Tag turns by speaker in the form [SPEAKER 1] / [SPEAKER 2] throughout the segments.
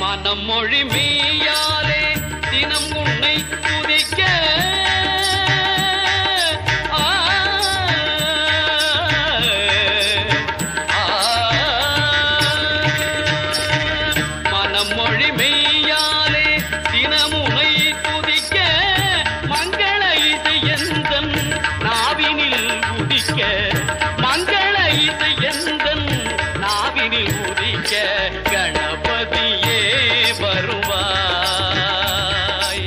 [SPEAKER 1] மனம் மொழி மெய்யாலே தினம் உன்னை துதிக்க ஆ, ஆ. மனம் மொழி மெய்யாலே தினமுனை துதிக்க மங்கள இசை எந்தன் நாவினில் உதிக்க மங்கள இசை எந்தன் நாவினில் உதிக்க கணபதியே வருவாய்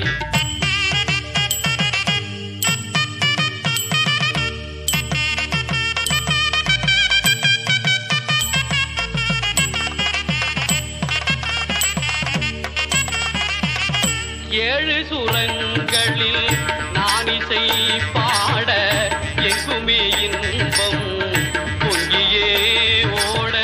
[SPEAKER 1] ஏழு சுரங்களில் நான் இசை பாட எங்குமே இன்பம் பொங்கியே ஓட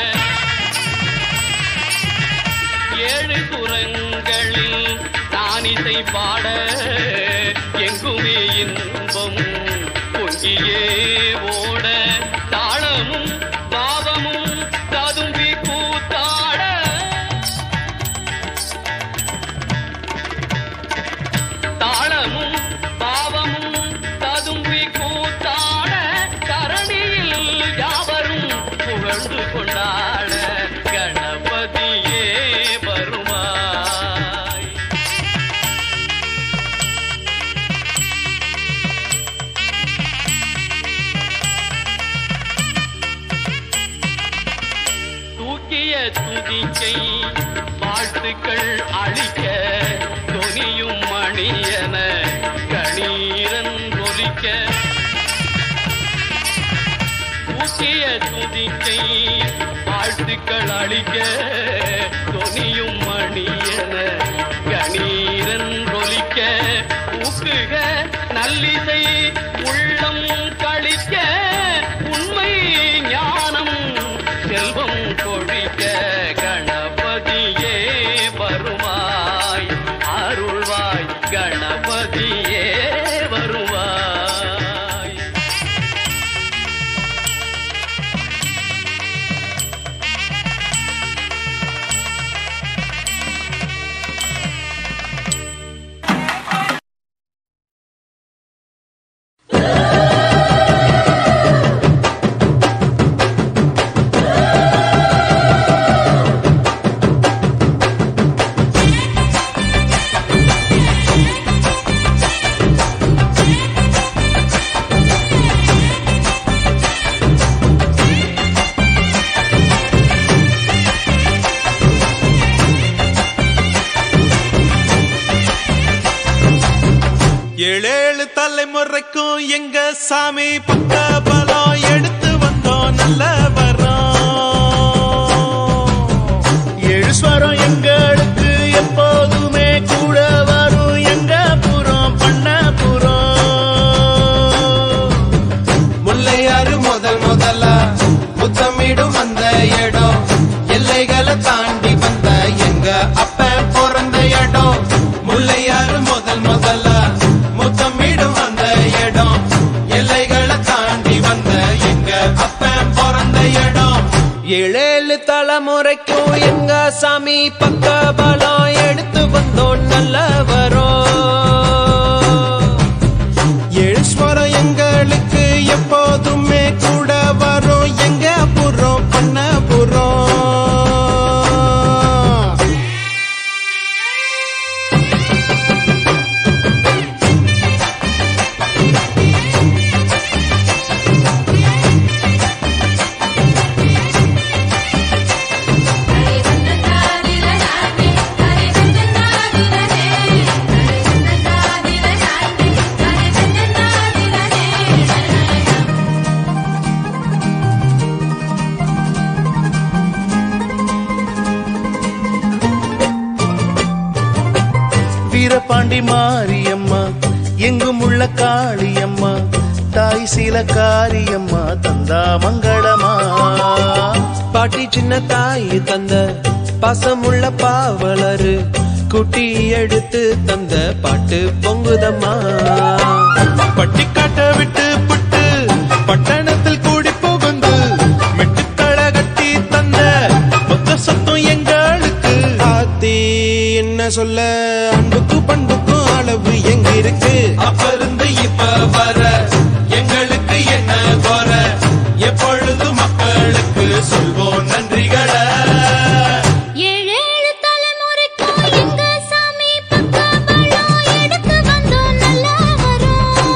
[SPEAKER 1] ஏழு சுரங்களில் நான் இசை பாட எங்குமே இன்பம் பொங்கியே ஓட தாளமும் பாவமும் ததும்பி கூத்தாட தாளமும் பாவமும் ததும்பி கூத்தாட தரணியில் யாவரும் புகழ்ந்து கொண்டாட கணபதியே வருவாய் தூக்கிய துதிக்கை வாழ்த்துக்கள் அளிக்க தொனியும் மணியன கணீரன் ஒலிக்க தூக்கிய துதிக்கை வாழ்த்துக்கள் அளிக்க தொனியும் மணியன கணீரன் ஒலிக்க ஊக்குக நல்லிசை உள்ளம் கழிக்க உண்மை ஞானம் செல்வம் கொழிக்க கணபதியே வருவாய் அருள்வாய் கணபதியே வருவாய்
[SPEAKER 2] ஏழேழு தலைமுறைக்கும் எங்க சாமி பக்க பலம் எடுத்து வந்தோம் நல்ல வரோம் ஏழு ஸ்வரம் எங்களுக்கு எப்போதுமே கூட வரும் எங்க புறம் பண்ண புறம்
[SPEAKER 3] முல்லையாறு முதல் முதலா முத்தமிடும் அந்த இடம் எல்லைகளை தாண்டி வந்த எங்க அப்ப பிறந்த இடம் முல்லையாறு முதல் முதலா முத்தமிடும் அந்த இடம் எல்லைகளை தாண்டி வந்த எங்க அப்ப பிறந்த இடம்
[SPEAKER 4] ஏழேழு தலைமுறைக்கும் எங்க சாமி பக்க பலம் எடுத்து வந்தோம் நல்ல வரோம்
[SPEAKER 2] ஏழு ஸ்வரம் எங்களுக்கு எப்போதுமே கூட வரும் எங்க புறம் பண்ண புறம்
[SPEAKER 5] ஹரி வந்தனாதில நானே ஹரி வந்தனாதில நே ஹரி வந்தனாதில நானே ஹரி வந்தனாதில நே
[SPEAKER 2] வீரபாண்டி மாரியம்மா எங்கும் உள்ள காளியம்மா தாய் சீல காரியம்மா தந்தா மங்களமா
[SPEAKER 4] பாட்டி சின்ன தாய் தந்த பாசமுள்ள பாவலரு குட்டி எடுத்து தந்த பாட்டு பொங்குதம்மா
[SPEAKER 2] பட்டிக்காட்ட விட்டு புட்டு பட்டணத்தில் கூடி புகுந்து மெட்டுக்கள கட்டி தந்த மொத்த சொத்தம் எங்களுக்கு
[SPEAKER 4] ஆத்தி
[SPEAKER 2] சொல்ல அன்புக்கு பண்புக்கும் அளவு எங்க இருக்கு
[SPEAKER 3] அப்ப இருந்து இப்ப வர எங்களுக்கு என்ன குறை எப்பொழுது மக்களுக்கு சொல்வோம் நன்றிகளை
[SPEAKER 5] ஏழேழு தலைமுறைக்கும் எங்க சாமி பக்கபலம் எடுத்து வந்தோம் நல்லா வரும்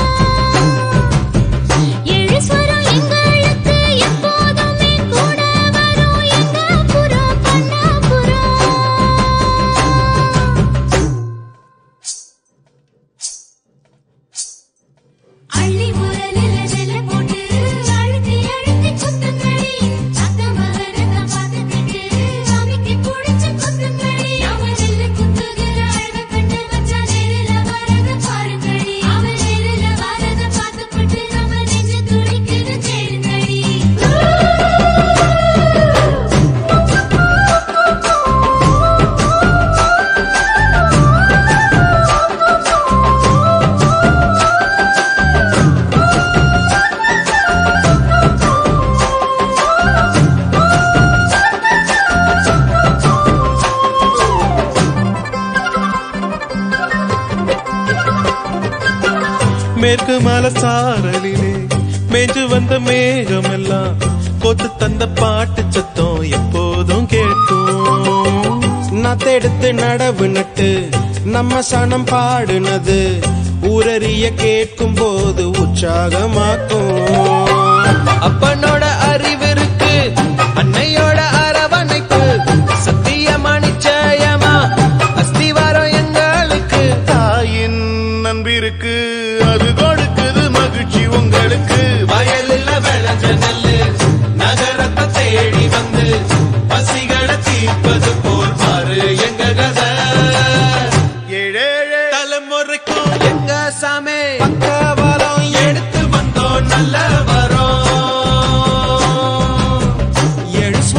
[SPEAKER 5] ஏழு ஸ்வரம் எங்களுக்கு எப்போதுமே கூட வரும் எங்க புறம் பண்ணாபுரம் அள்ளி உரலில நெல்ல போட்டு அழுத்தி அழுத்தி குத்துங்கடி அத்த மகனத பார்த்துக்கிட்டு சாமிக்கு புடிச்சு குத்துங்கடி அவன் நெல்லு குத்துகிற அழக கண்டு வச்சா நேரில வரத பாருங்கடி அவன் நேரில வரத பார்த்துக்கிட்டு நம்ம நெஞ்சு துடிக்குது தேடுங்கடி
[SPEAKER 4] மேற்கு மலை சாரலிலே மேஞ்சு வந்த மேகம் எல்லாம் கோத்து தந்த பாட்டு சத்தம் எப்போதும் கேட்கும்
[SPEAKER 2] நத்தெடுத்து நடவு நட்டு நம்ம சனம் பாடுனது ஊரறிய கேட்கும் போது உற்சாகமாக்கும்
[SPEAKER 4] அப்பனோட அறிவிருக்கு அன்னையோட அரவணைப்பு சத்தியமா நிச்சயமா அஸ்திவாரம் எங்களுக்கு
[SPEAKER 6] தாயின் நண்பிருக்கு அது கொடுக்குது மகிழ்ச்சி உங்களுக்கு
[SPEAKER 3] வயலில் விளைஞ்ச நெல்லு நகரத்தை தேடி வந்து பசிகளை தீர்ப்பது போல் பாரு எங்க கதை
[SPEAKER 6] ஏழேழே
[SPEAKER 4] தலைமுறைக்கும் எங்க சாமே
[SPEAKER 2] பக்கபலம்
[SPEAKER 3] எடுத்து வந்தோம் நல்ல வரோம்
[SPEAKER 2] ஏழு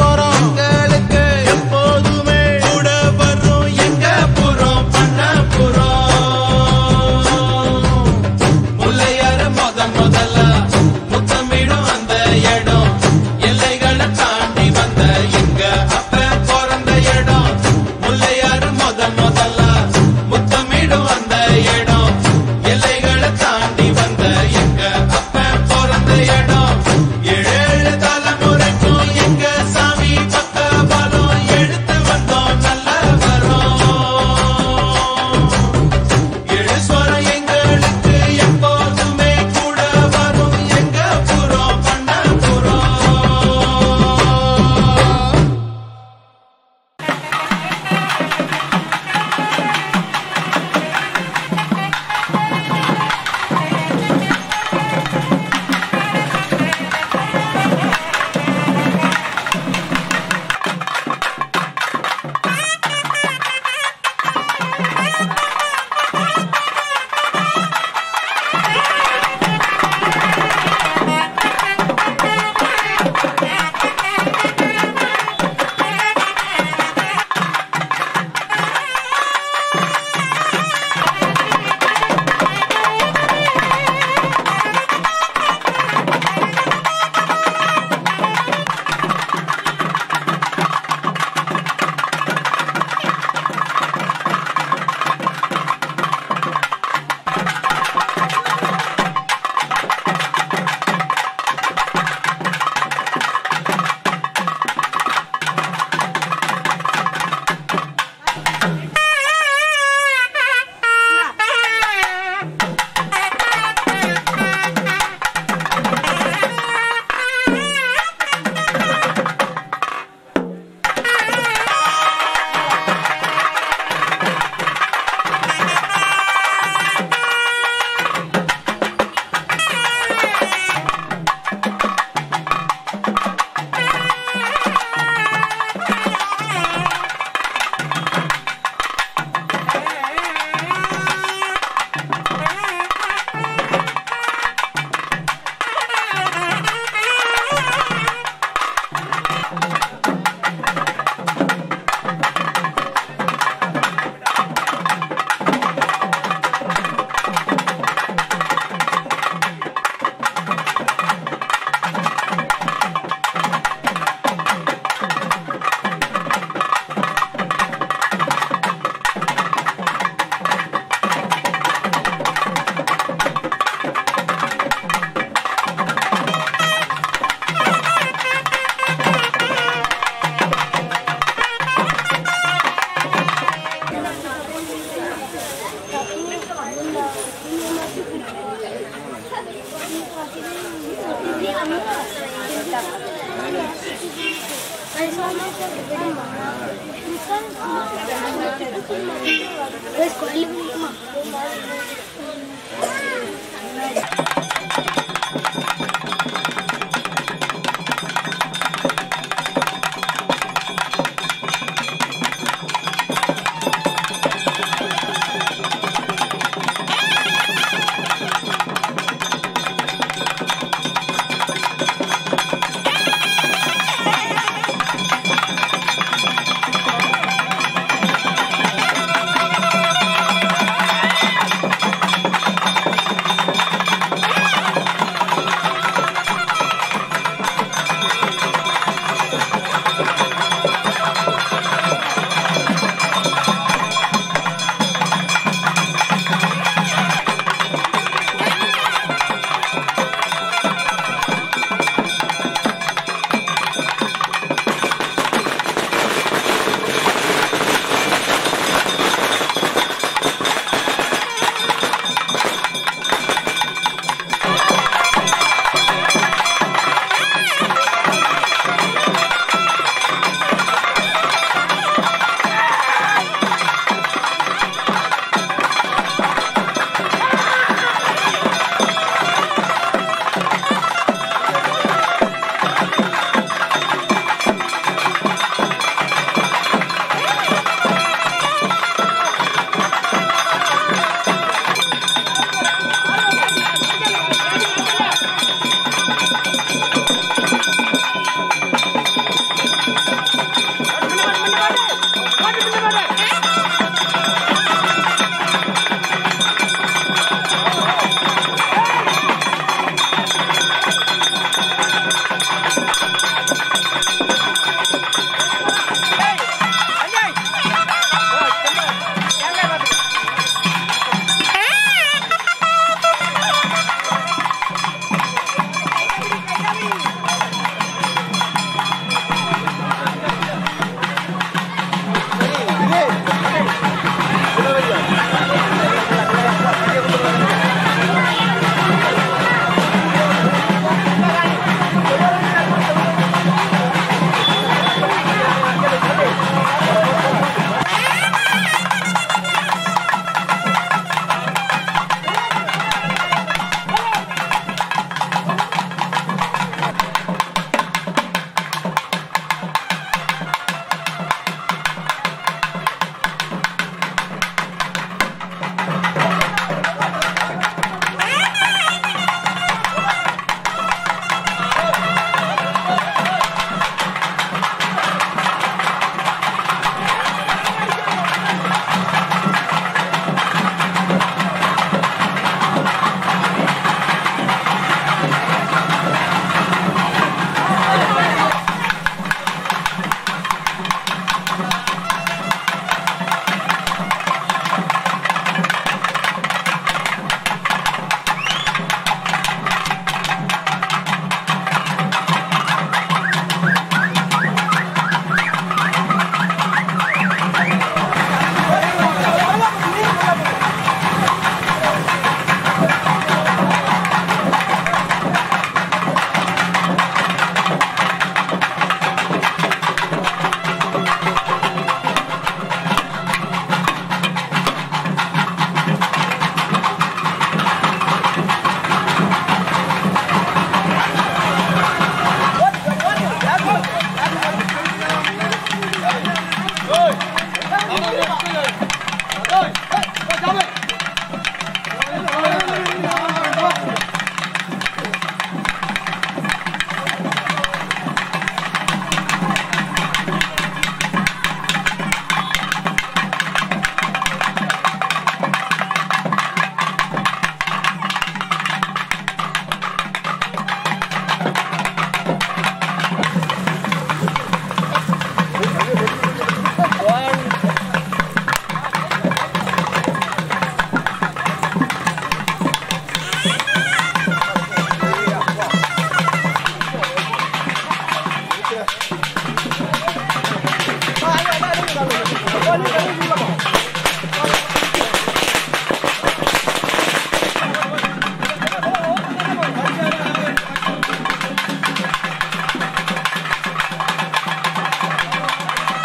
[SPEAKER 7] ஆ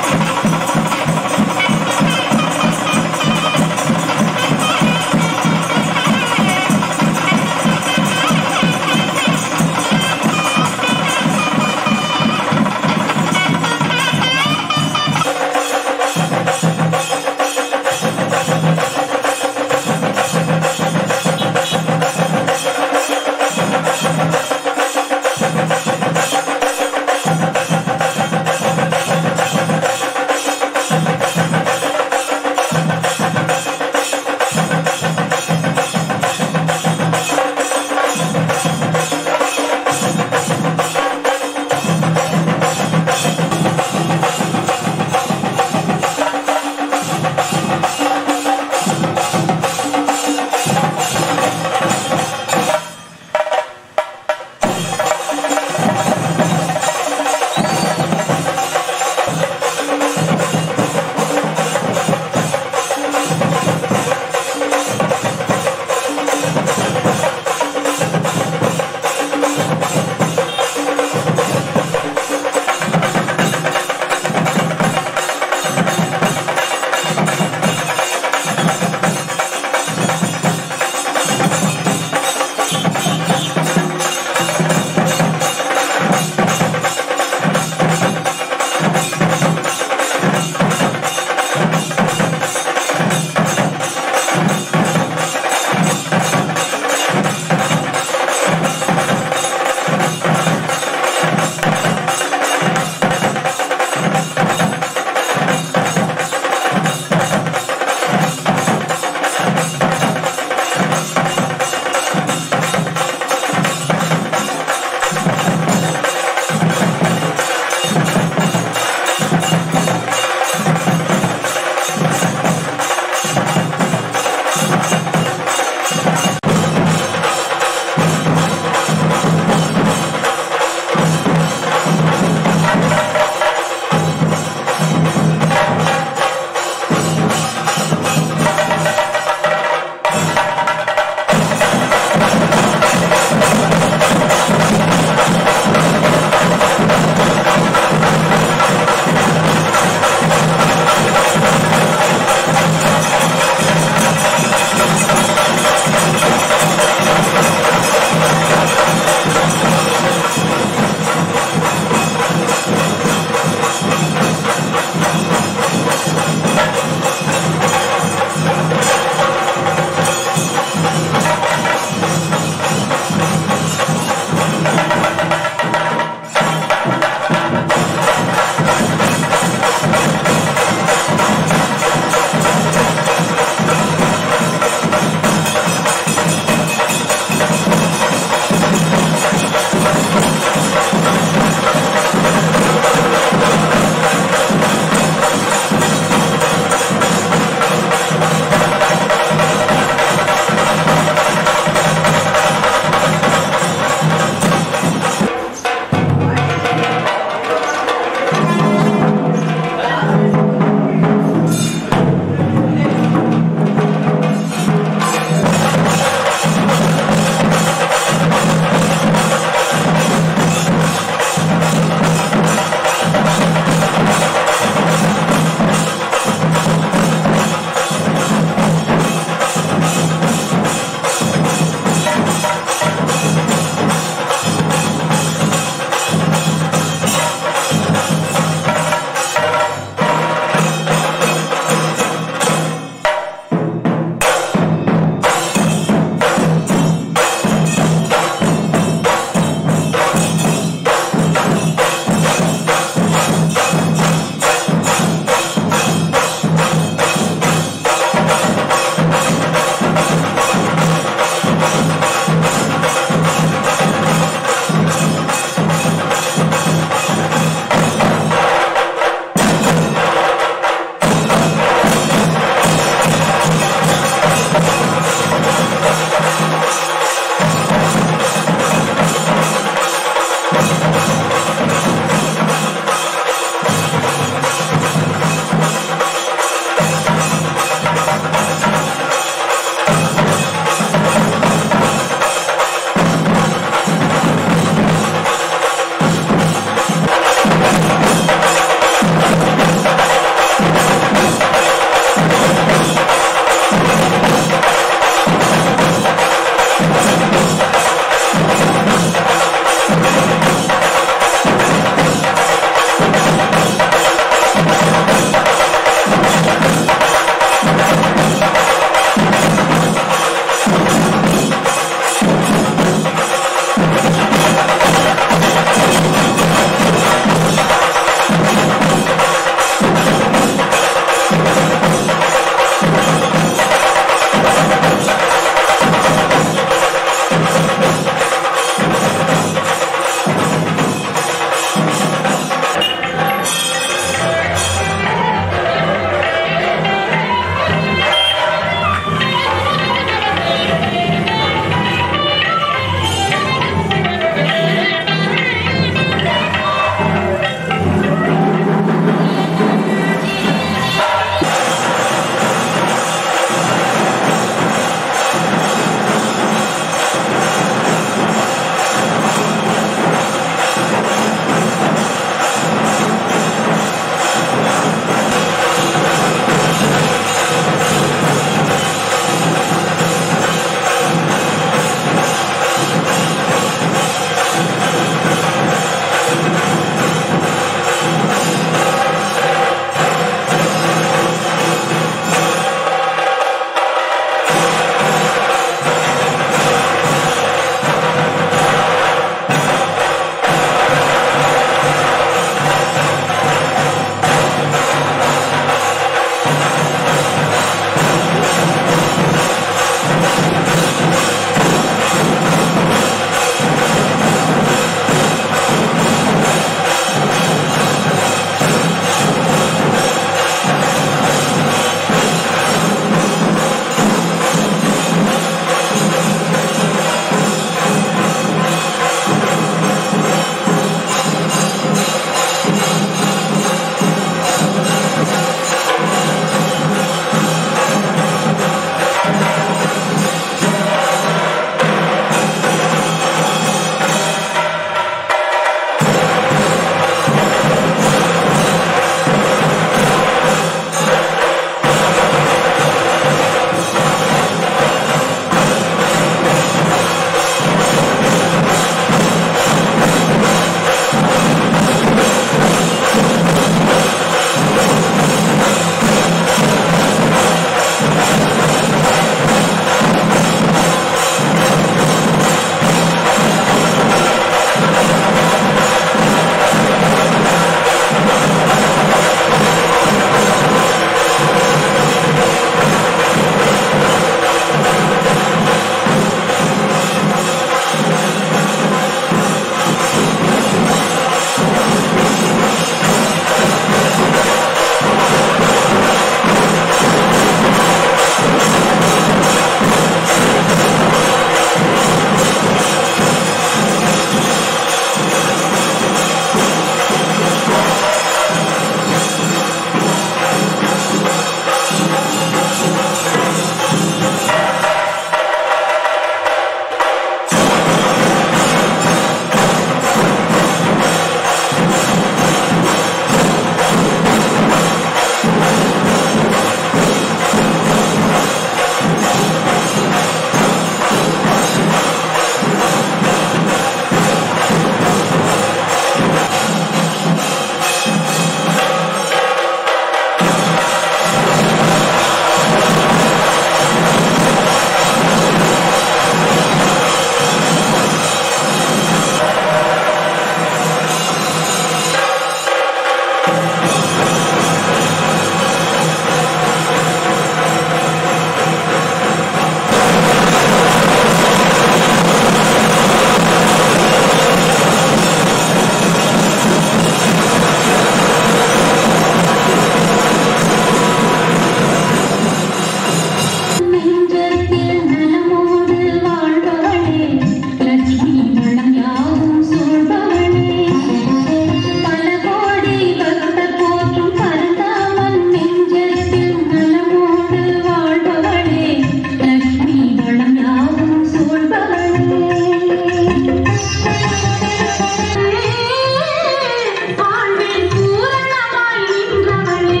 [SPEAKER 5] வாழ்வில் பூரணமாய் நின்றவளே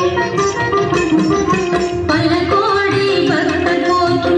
[SPEAKER 5] பல கோடி பக்தர் போற்றும்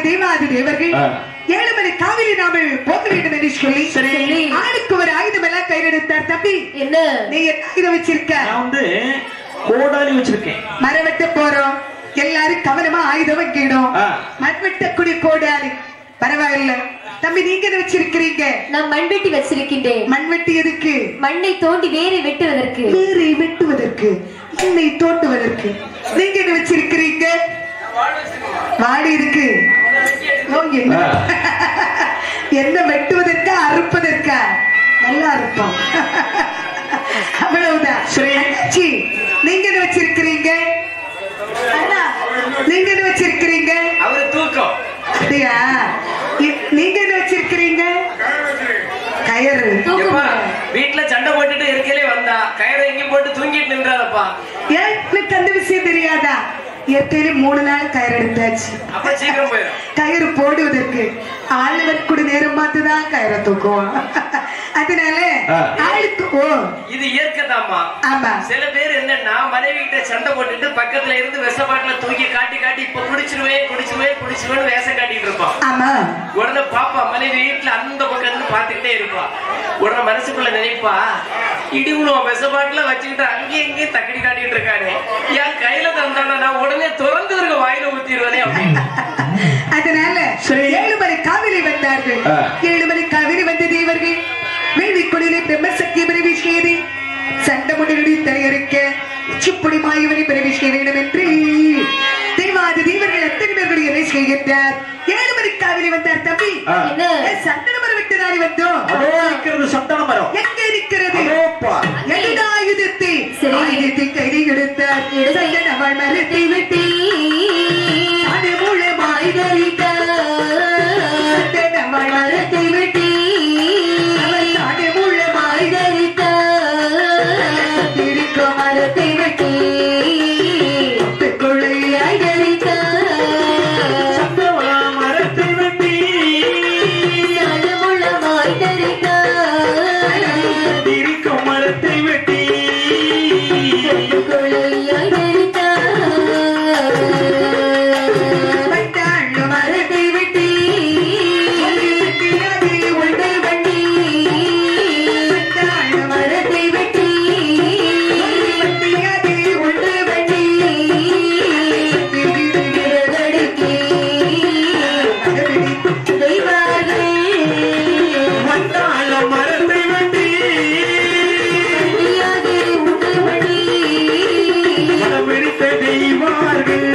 [SPEAKER 7] தேவாதி தேவர்கள்
[SPEAKER 8] ஆ.
[SPEAKER 7] ஏழு மணி காவிரி நாமல் போக வேண்டும் என்று சொல்லி
[SPEAKER 8] சரி.
[SPEAKER 7] ஆளுக்கு ஒரு ஆயுதம் எல்லாம் கையில் எடுத்தார் தம்பி
[SPEAKER 9] என்ன
[SPEAKER 7] நீ என்ன ஆயுதம் வச்சிருக்க
[SPEAKER 8] நான் வந்து கோடாலி வச்சிருக்கேன்
[SPEAKER 7] மரம் வெட்ட போறோம் எல்லாரும் கவனமா ஆயுதம் வைக்கணும்
[SPEAKER 8] ஆ.
[SPEAKER 7] மண் வெட்டக்கூடிய கோடாலி பரவாயில்ல தம்பி நீங்க என்ன வச்சிருக்கிறீங்க
[SPEAKER 9] நான் மண்வெட்டி வச்சிருக்கின்றேன்
[SPEAKER 7] மண் வெட்டி எதுக்கு
[SPEAKER 9] மண்ணை தோண்டி வேரை வெட்டுவதற்கு
[SPEAKER 7] வேரை வெட்டுவதற்கு என்னை தோண்டுவதற்கு நீங்க என்ன வச்சிருக்கிறீங்க வாடி இருக்கு ஓ, என்ன என்ன வெட்டுவதற்கா அறுப்பதற்கா நல்லா இருப்போம் அவ்வளவுதான்
[SPEAKER 8] சரி.
[SPEAKER 7] சி, நீங்க என்ன வச்சிருக்கிறீங்க அண்ணா நீங்க என்ன வச்சிருக்கிறீங்க
[SPEAKER 4] அவரு தூக்கம்
[SPEAKER 7] அப்படியா இ- நீங்க என்ன வச்சிருக்கிறீங்க கயறு
[SPEAKER 4] எப்பா வீட்டுல சண்டை போட்டுட்டு இருக்கையிலே வந்தா கயிறை எங்கேயும் போட்டு தூங்கிட்டு நின்றாதப்பா
[SPEAKER 7] ஏன் எனக்கு அந்த விஷயம் தெரியாதா இயற்கையில மூணு நாள் கயிறு எடுத்தாச்சு
[SPEAKER 4] அப்ப சீக்கிரம் போயிடும்
[SPEAKER 7] கயிறு போடுவதற்கு ஆளுவர் கூட நேரம் பார்த்துதான் கயிறை தூக்குவோம் அதனால
[SPEAKER 8] ஆ.
[SPEAKER 7] ஆளுக்கு ஓ
[SPEAKER 4] இது இயற்கை
[SPEAKER 7] ஆமா
[SPEAKER 4] சில பேர் என்னன்னா மனைவி கிட்ட சண்டை போட்டுட்டு பக்கத்துல இருந்து விஷ பாட்டில தூக்கி காட்டி காட்டி இப்ப குடிச்சிருவேன் குடிச்சிருவேன் குடிச்சிருவேன் வேஷம் காட்டிட்டு இருப்பான்
[SPEAKER 7] ஆமா
[SPEAKER 4] உடனே பாப்பா மனைவி வீட்டுல அந்த பக்கம் இருந்து பாத்துக்கிட்டே இருப்பா உடனே மனசுக்குள்ள நினைப்பா இடிவுளும் விஷ பாட்டில வச்சுக்கிட்டு அங்கேயும் இங்கேயும் தக்கடி காட்டிட்டு இருக்கானே என் கையில தந்தானா நான் உடனே திறந்து இருக்க வாயில ஊத்திடுவேனே அப்படின்னு
[SPEAKER 7] அதனால
[SPEAKER 8] சரி.
[SPEAKER 7] ஏழு மணி காவிரி வந்தார்கள்
[SPEAKER 8] ஆ.
[SPEAKER 7] ஏழு மணி காவிரி வந்த தேவர்கள் வேள்விக்குடியிலே பிரம்மசக்தி பிரவிஷ்யதி சண்டமுடி தலையறுக்க உச்சிப்புடி மாயவனை பிரவிஷ்ய வேண்டும் என்று தேவாதி தேவர்கள் அத்தனை பேர்கள் என்ன செய்கின்றார் ஏழு மணி காவிரி வந்தார் தம்பி
[SPEAKER 8] ஆ.
[SPEAKER 9] என்ன
[SPEAKER 7] ஏ, சந்தன மரம் விட்டு நாடி வந்தோம்
[SPEAKER 8] அதோ இருக்கிறது சந்தன மரம்
[SPEAKER 7] எங்க இருக்கிறது
[SPEAKER 8] அதோப்பா
[SPEAKER 7] எதுடா ஆயுதத்தை
[SPEAKER 9] சரி.
[SPEAKER 7] ஆயுதத்தை கையில் எடுத்தார் சந்தன மரத்தை வெட்டி அது மூலமாய் தரித்த சந்தன மரத்தை வெட்டி அவர் அது மூலமாய் தரித்த இருக்கும் மரத்தை வெட்டி கொள்ளையாய் தரித்த
[SPEAKER 8] சந்தன மரத்தை வெட்டி
[SPEAKER 9] அது மூலமாய் தரித்த
[SPEAKER 8] இருக்கும் மரத்தை வெட்டி
[SPEAKER 9] கொள்ளையாய் தரித்த
[SPEAKER 7] வட்டாள் மரத்தை வெட்டி வெட்டியது உண்டு வண்டி வட்டாள் மரத்தை வெட்டி வெட்டியது உண்டு வண்டி
[SPEAKER 8] வந்தாள மரத்தை வெட்டி மனம் வெடித்த தெய்வார்கள்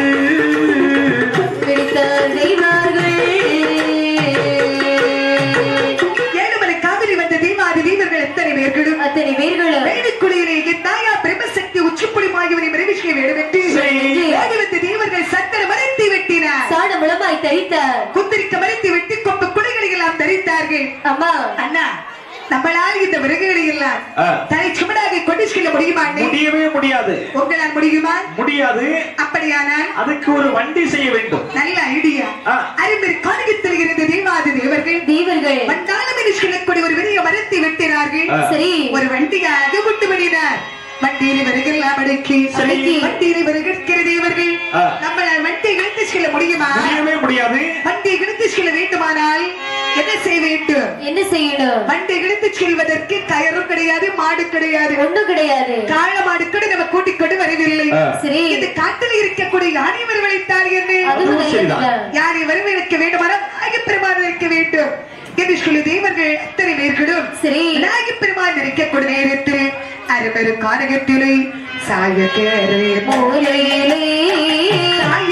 [SPEAKER 7] ஏழுமலை காவிரி வந்த தீமாதி வீரர்கள் எத்தனை பேர்களும்
[SPEAKER 9] அத்தனை பேர்களும்
[SPEAKER 7] வேலிக்குடியிலே என் தாயா பிரம்மசக்தி உச்சிப்புடி மாயவனை மறைவிஷ்ய வேண்டும் என்று
[SPEAKER 8] சரி.
[SPEAKER 7] ஓடி வந்த தேவர்கள் சத்தன மரத்தை வெட்டினார்
[SPEAKER 9] சாட முளமாய் தரித்தார்
[SPEAKER 7] குத்திரிக்க மரத்தை வெட்டி கொப்பு குடைகளை எல்லாம் தரித்தார்கள்
[SPEAKER 9] அம்மா
[SPEAKER 7] அண்ணா நம்மளால் இந்த விறகுகளை எல்லாம்
[SPEAKER 8] ஆ.
[SPEAKER 7] தலை சுமடாக கொண்டு செல்ல முடியுமா அண்ணே?
[SPEAKER 8] முடியவே முடியாது
[SPEAKER 7] உங்களால் முடியுமா
[SPEAKER 8] முடியாது
[SPEAKER 7] அப்படியானால்
[SPEAKER 8] அதுக்கு ஒரு வண்டி செய்ய வேண்டும்
[SPEAKER 7] நல்ல ஐடியா
[SPEAKER 8] ஆ.
[SPEAKER 7] அறிஞர் காணிக்கத்தில் இருந்த தேவாதி தேவர்கள்
[SPEAKER 9] தேவர்கள்
[SPEAKER 7] வண்டாளம் என்று சொல்லக்கூடிய ஒரு பெரிய மரத்தை வெட்டினார்கள்
[SPEAKER 8] ஆ.
[SPEAKER 9] சரி
[SPEAKER 7] ஒரு வண்டியாக விட்டு பண்ணினார் வண்டியில் வருகெல்லாம் அடக்கி
[SPEAKER 9] சரி.
[SPEAKER 7] வண்டியில் வருகிற தேவர்கள்
[SPEAKER 8] ஆ.
[SPEAKER 7] நம்மளால் வண்டியை இழுத்து செல்ல முடியுமா
[SPEAKER 8] முடியவே முடியாது
[SPEAKER 7] வண்டியை இழுத்து செல்ல வேண்டுமானால் என்ன செய்ய வேண்டும்
[SPEAKER 9] என்ன செய்யணும்
[SPEAKER 7] வண்டி இழுத்து செல்வதற்கு கயறும் கிடையாது மாடு கிடையாது
[SPEAKER 9] ஒண்ணும் கிடையாது
[SPEAKER 7] காள மாடு கூட நம்ம கூட்டிக் கொண்டு வரவில்லை
[SPEAKER 8] ஆ.
[SPEAKER 9] சரி
[SPEAKER 7] இது காட்டில் இருக்கக்கூடிய யானை வரவழைத்தால் என்ன
[SPEAKER 9] அதுவும்
[SPEAKER 8] அதுவும் சரிதான்.
[SPEAKER 9] நல்லதுதான்.
[SPEAKER 7] யாரை வரவேற்க வேண்டுமானால் நாயப்பெருமான் இருக்க வேண்டும் என்று சொல்லி தேவர்கள் அத்தனை பேர்களும்
[SPEAKER 9] சரி.
[SPEAKER 7] நாயப்பெருமான் இருக்கக்கூடிய நேரத்தில் அருமரு காரகத்திலே சாயக்கேரே
[SPEAKER 9] மூலையிலே
[SPEAKER 7] சாய